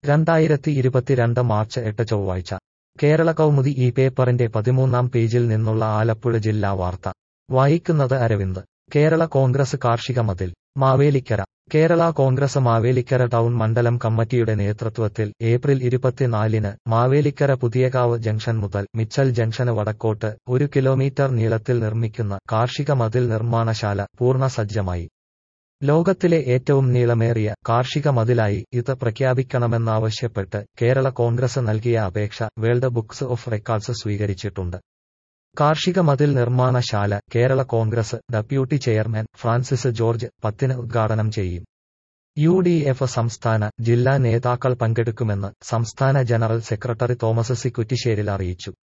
രണ്ടായിരത്തി ഇരുപത്തിരണ്ട് മാർച്ച് എട്ട് ചൊവ്വാഴ്ച കേരള കൗമുദി ഈ പേപ്പറിന്റെ പതിമൂന്നാം പേജിൽ നിന്നുള്ള ആലപ്പുഴ ജില്ലാ വാർത്ത വായിക്കുന്നത് അരവിന്ദ് കേരള കോൺഗ്രസ് കാർഷിക മതിൽ മാവേലിക്കര കേരള കോൺഗ്രസ് മാവേലിക്കര ടൗൺ മണ്ഡലം കമ്മിറ്റിയുടെ നേതൃത്വത്തിൽ ഏപ്രിൽ ഇരുപത്തിനാലിന് മാവേലിക്കര പുതിയകാവ് ജംഗ്ഷൻ മുതൽ മിച്ചൽ ജംഗ്ഷന് വടക്കോട്ട് ഒരു കിലോമീറ്റർ നീളത്തിൽ നിർമ്മിക്കുന്ന കാർഷിക മതിൽ നിർമ്മാണശാല പൂർണ്ണസജ്ജമായി ലോകത്തിലെ ഏറ്റവും നീളമേറിയ കാർഷിക മതിലായി ഇത് പ്രഖ്യാപിക്കണമെന്നാവശ്യപ്പെട്ട് കേരള കോൺഗ്രസ് നൽകിയ അപേക്ഷ വേൾഡ് ബുക്സ് ഓഫ് റെക്കോർഡ്സ് സ്വീകരിച്ചിട്ടുണ്ട് കാർഷിക മതിൽ നിർമ്മാണശാല കേരള കോൺഗ്രസ് ഡെപ്യൂട്ടി ചെയർമാൻ ഫ്രാൻസിസ് ജോർജ് പത്തിന് ഉദ്ഘാടനം ചെയ്യും യു ഡി എഫ് സംസ്ഥാന ജില്ലാ നേതാക്കൾ പങ്കെടുക്കുമെന്ന് സംസ്ഥാന general secretary Thomas C Kuttisseril അറിയിച്ചു